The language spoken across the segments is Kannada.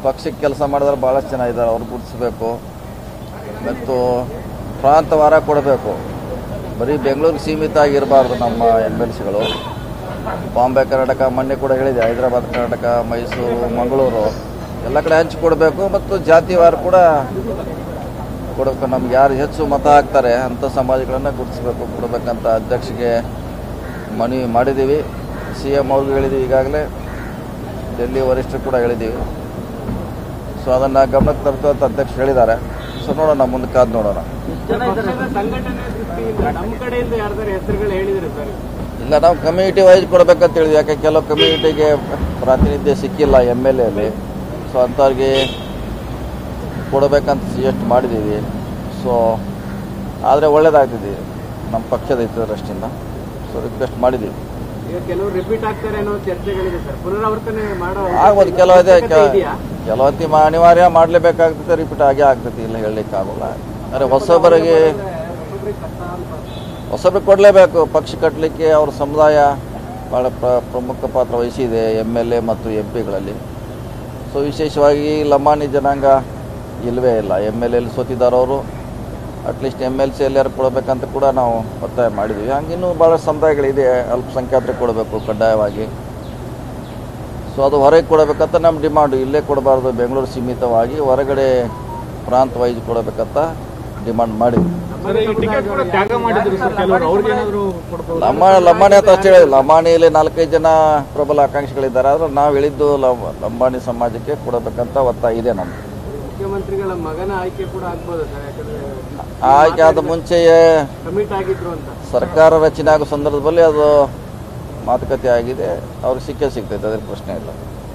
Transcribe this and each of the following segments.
ಪಕ್ಷಕ್ಕೆ ಕೆಲಸ ಮಾಡಿದ್ರೆ ಭಾಳಷ್ಟು ಜನ ಇದ್ದಾರೆ ಅವ್ರು ಗುರುತಿಸ್ಬೇಕು ಮತ್ತು ಪ್ರಾಂತವಾರ ಕೊಡಬೇಕು ಬರೀ ಬೆಂಗಳೂರಿಗೆ ಸೀಮಿತ ಆಗಿರಬಾರ್ದು ನಮ್ಮ ಎಮ್ ಎಲ್ ಸಿಗಳು ಬಾಂಬೆ ಕರ್ನಾಟಕ ಮೊನ್ನೆ ಕೂಡ ಹೇಳಿದೆ ಹೈದರಾಬಾದ್ ಕರ್ನಾಟಕ ಮೈಸೂರು ಮಂಗಳೂರು ಎಲ್ಲ ಕಡೆ ಹಂಚಿಕೊಡ್ಬೇಕು ಮತ್ತು ಜಾತಿವಾರ ಕೂಡ ಕೊಡಬೇಕು ನಮ್ಗೆ ಯಾರು ಹೆಚ್ಚು ಮತ ಹಾಕ್ತಾರೆ ಅಂಥ ಸಮಾಜಗಳನ್ನು ಗುರುತಿಸ್ಬೇಕು ಕೊಡಬೇಕಂತ ಅಧ್ಯಕ್ಷಗೆ ಮನವಿ ಮಾಡಿದ್ದೀವಿ ಸಿ ಎಮ್ ಅವ್ರಿಗೂ ಹೇಳಿದ್ದೀವಿ ಈಗಾಗಲೇ ಡೆಲ್ಲಿ ವರಿಷ್ಠರು ಕೂಡ ಹೇಳಿದ್ದೀವಿ ಸೊ ಅದನ್ನು ಗಮನಕ್ಕೆ ತರ್ತು ಅಂತ ಅಧ್ಯಕ್ಷರು ಹೇಳಿದ್ದಾರೆ ಸೊ ನೋಡೋಣ ಮುಂದೆ ಕಾದು ನೋಡೋಣ ಪಕ್ಷದ ಸಂಘಟನೆ ದೃಷ್ಟಿಯಿಂದ ನಮ್ಮ ಕಡೆಯಿಂದ ಯಾರ್ದಾರು ಹೆಸರುಗಳು ಹೇಳಿದ್ರೆ ಸರ್ ಇಲ್ಲ ನಾವು ಕಮ್ಯುನಿಟಿ ವೈಸ್ ಕೊಡಬೇಕಂತ ಹೇಳಿದ್ವಿ ಯಾಕೆ ಕೆಲವು ಕಮ್ಯುನಿಟಿಗೆ ಪ್ರಾತಿನಿಧ್ಯ ಸಿಕ್ಕಿಲ್ಲ ಎಮ್ ಎಲ್ ಎಲ್ಲಿ ಸೊ ಅಂಥವ್ರಿಗೆ ಕೊಡಬೇಕಂತ ಸಜೆಸ್ಟ್ ಮಾಡಿದ್ದೀವಿ ಸೊ ಆದರೆ ಒಳ್ಳೇದಾಗ್ತಿದೆ ನಮ್ಮ ಪಕ್ಷದ ಹಿತದೃಷ್ಟಿಯಿಂದ ಸೊ ರಿಕ್ವೆಸ್ಟ್ ಮಾಡಿದ್ದೀವಿ ಈಗ ಕೆಲವರು ರಿಪೀಟ್ ಆಗ್ತಾರೆ ಅನ್ನೋ ಚರ್ಚೆಗಳಿದೆ ಸರ್ ಪುನರಾವರ್ತನೆ ಮಾಡೋ ಆಗ್ಬೋದು ಕೆಲವದೇ ಅವಶ್ಯಕತೆ ಇದೆಯಾ ಕೆಲವತ್ತಿ ಮಾ- ಅನಿವಾರ್ಯ ಮಾಡಲೇಬೇಕಾಗ್ತದೆ ರಿಪೀಟ್ ಆಗೇ ಆಗ್ತದೆ ಇಲ್ಲ ಹೇಳಲಿಕ್ಕೆ ಆಗೋಲ್ಲ ಅಂದರೆ ಹೊಸಬರಿಗೆ ಒಬ್ಬೊಬ್ರಿಗೆ ಕಷ್ಟ ಅಂತ ಹೊಸಬರಿಗೆ ಕೊಡಲೇಬೇಕು ಪಕ್ಷ ಕಟ್ಟಲಿಕ್ಕೆ ಅವ್ರ ಸಮುದಾಯ ಭಾಳ ಪ್ರ ಪ್ರಮುಖ ಪಾತ್ರ ವಹಿಸಿದೆ ಎಮ್ ಎಲ್ ಎ ಮತ್ತು ಎಂ ಪಿಗಳಲ್ಲಿ ಸೊ ವಿಶೇಷವಾಗಿ ಲಂಬಾಣಿ ಜನಾಂಗ ಇಲ್ಲವೇ ಇಲ್ಲ ಎಮ್ ಎಲ್ ಎಲ್ಲಿ ಸೋತಿದ್ದಾರವರು ಅಟ್ಲೀಸ್ಟ್ ಎಮ್ ಎಲ್ ಸಿ ಎಲ್ಲಾರು ಕೊಡಬೇಕಂತ ಕೂಡ ನಾವು ಒತ್ತಾಯ ಮಾಡಿದ್ವಿ ಹಂಗಿನ್ನೂ ಭಾಳ ಸಮುದಾಯಗಳಿದೆ ಅಲ್ಪಸಂಖ್ಯಾತರಿಗೆ ಕೊಡಬೇಕು ಕಡ್ಡಾಯವಾಗಿ ಸೊ ಅದು ಹೊರಗೆ ಕೊಡಬೇಕಂತ ನಮ್ಮ ಡಿಮಾಂಡು ಇಲ್ಲೇ ಕೊಡಬಾರ್ದು ಬೆಂಗಳೂರು ಸೀಮಿತವಾಗಿ ಹೊರಗಡೆ ಪ್ರಾಂತ ವೈಸ್ ಕೊಡಬೇಕಂತ ಡಿಮಾಂಡ್ ಮಾಡಿದ್ವಿ ಸರ್ ಈ ಟಿಕೆಟ್ ಕೂಡ ತ್ಯಾಗ ಮಾಡಿದ್ರು ಸರ್ ಕೆಲವರು ಅವ್ರಿಗೆ ಏನಾದ್ರು ಕೊಡ್ಬೋದು ಲಮ್ಮ ಲಂಬಾಣಿ ಅಂತ ಅಷ್ಟೇ ಹೇಳಿಲ್ಲ ಲಂಬಾಣಿಯಲ್ಲಿ ನಾಲ್ಕೈದು ಜನ ಪ್ರಬಲ ಆಕಾಂಕ್ಷಿಗಳಿದ್ದಾರೆ ಆದ್ರೆ ನಾವು ಹೇಳಿದ್ದು ಲಂ- ಲಂಬಾಣಿ ಸಮಾಜಕ್ಕೆ ಕೊಡಬೇಕಂತ ಒತ್ತಾಯ ಇದೆ ನಮ್ದು ಮುಖ್ಯಮಂತ್ರಿಗಳ ಮಗನ ಆಯ್ಕೆ ಕೂಡ ಆಗ್ಬೋದು ಸರ್ ಯಾಕಂದ್ರೆ ಆಯ್ಕೆ ಆದ ಮುಂಚೆಯೇ ಕಮಿಟ್ ಆಗಿದ್ರು ಅಂತ ಸರ್ಕಾರ ರಚನೆ ಆಗೋ ಸಂದರ್ಭದಲ್ಲಿ ಅದು ಮಾತುಕತೆ ಆಗಿದೆ ಅವ್ರಿಗೆ ಸಿಕ್ಕೇ ಸಿಗ್ತೈತೆ ಅದ್ರ ಪ್ರಶ್ನೆ ಇಲ್ಲ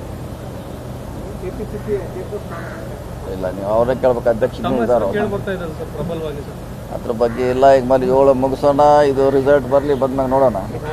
ಕೆಪಿಸಿಸಿ ಇಲ್ಲ ನೀವು ಅವರೇ ಕೇಳ್ಬೇಕು ಅಧ್ಯಕ್ಷರು ಇದ್ದಾರೆ ಬರ್ತಾ ಇದ್ದಾರೆ ಸರ್ ಪ್ರಬಲವಾಗಿ ಸರ್ ಅದ್ರ ಬಗ್ಗೆ ಇಲ್ಲ ಈಗ ಮೇಲೆ ಏಳು ಮುಗಿಸೋಣ ಇದು ರಿಸಲ್ಟ್ ಬರಲಿ ಬಂದ್ಮ್ಯಾಗ ನೋಡೋಣ